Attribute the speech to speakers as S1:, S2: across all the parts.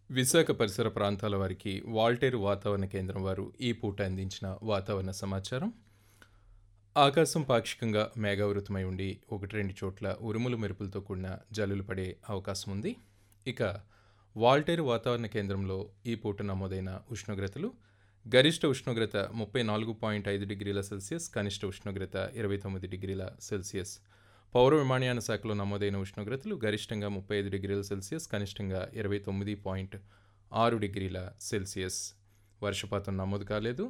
S1: విశాఖ పరిసర ప్రాంతాల వారికి వాల్టేరు వాతావరణ కేంద్రం వారు ఈ పూట అందించిన వాతావరణ సమాచారం ఆకాశం పాక్షికంగా మేఘావృతమై ఉండి ఒకటి రెండు చోట్ల ఉరుములు మెరుపులతో కూడిన జల్లులు పడే అవకాశం ఉంది ఇక వాల్టేరు వాతావరణ కేంద్రంలో ఈ పూట నమోదైన ఉష్ణోగ్రతలు గరిష్ట ఉష్ణోగ్రత ముప్పై నాలుగు పాయింట్ ఐదు డిగ్రీల సెల్సియస్ కనిష్ట ఉష్ణోగ్రత ఇరవై తొమ్మిది డిగ్రీల సెల్సియస్ పౌర విమానయాన శాఖలో నమోదైన ఉష్ణోగ్రతలు గరిష్టంగా ముప్పై ఐదు డిగ్రీల సెల్సియస్ కనిష్టంగా ఇరవై తొమ్మిది పాయింట్ ఆరు డిగ్రీల సెల్సియస్ వర్షపాతం నమోదు కాలేదు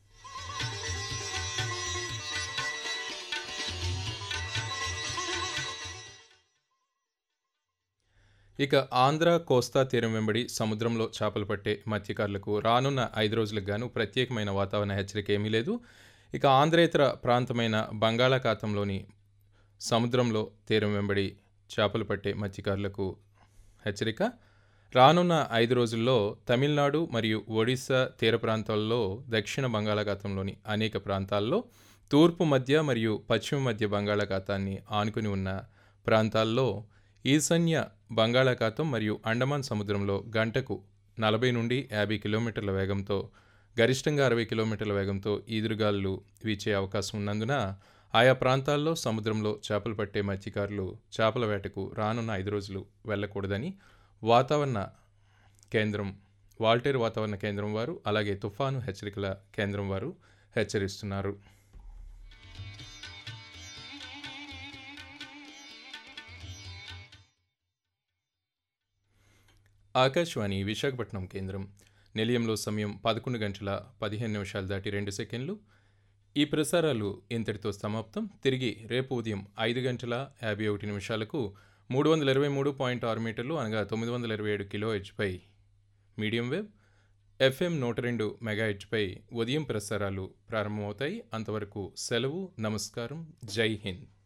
S1: ఇక ఆంధ్ర కోస్తా తీరం వెంబడి సముద్రంలో చేపలు పట్టే మత్స్యకారులకు రానున్న ఐదు రోజులకు గాను ప్రత్యేకమైన వాతావరణ హెచ్చరిక ఏమీ లేదు ఇక ఆంధ్రేతర ప్రాంతమైన బంగాళాఖాతంలోని సముద్రంలో తీరం వెంబడి చేపలు పట్టే మత్స్యకారులకు హెచ్చరిక రానున్న ఐదు రోజుల్లో తమిళనాడు మరియు ఒడిశా తీర ప్రాంతాల్లో దక్షిణ బంగాళాఖాతంలోని అనేక ప్రాంతాల్లో తూర్పు మధ్య మరియు పశ్చిమ మధ్య బంగాళాఖాతాన్ని ఆనుకుని ఉన్న ప్రాంతాల్లో ఈశాన్య బంగాళాఖాతం మరియు అండమాన్ సముద్రంలో గంటకు నలభై నుండి యాభై కిలోమీటర్ల వేగంతో గరిష్టంగా అరవై కిలోమీటర్ల వేగంతో ఈదురుగాలు వీచే అవకాశం ఉన్నందున ఆయా ప్రాంతాల్లో సముద్రంలో చేపలు పట్టే మత్స్యకారులు చేపల వేటకు రానున్న ఐదు రోజులు వెళ్ళకూడదని వాతావరణ కేంద్రం వాల్టేర్ వాతావరణ కేంద్రం వారు అలాగే తుఫాను హెచ్చరికల కేంద్రం వారు హెచ్చరిస్తున్నారు ఆకాశవాణి విశాఖపట్నం కేంద్రం నిలయంలో సమయం పదకొండు గంటల పదిహేను నిమిషాలు దాటి రెండు సెకండ్లు ఈ ప్రసారాలు ఇంతటితో సమాప్తం తిరిగి రేపు ఉదయం ఐదు గంటల యాభై ఒకటి నిమిషాలకు మూడు వందల ఇరవై మూడు పాయింట్ ఆరు మీటర్లు అనగా తొమ్మిది వందల ఇరవై ఏడు కిలో హెచ్పై మీడియం వేవ్ ఎఫ్ఎం నూట రెండు మెగా హెచ్పై ఉదయం ప్రసారాలు ప్రారంభమవుతాయి అంతవరకు సెలవు నమస్కారం జై హింద్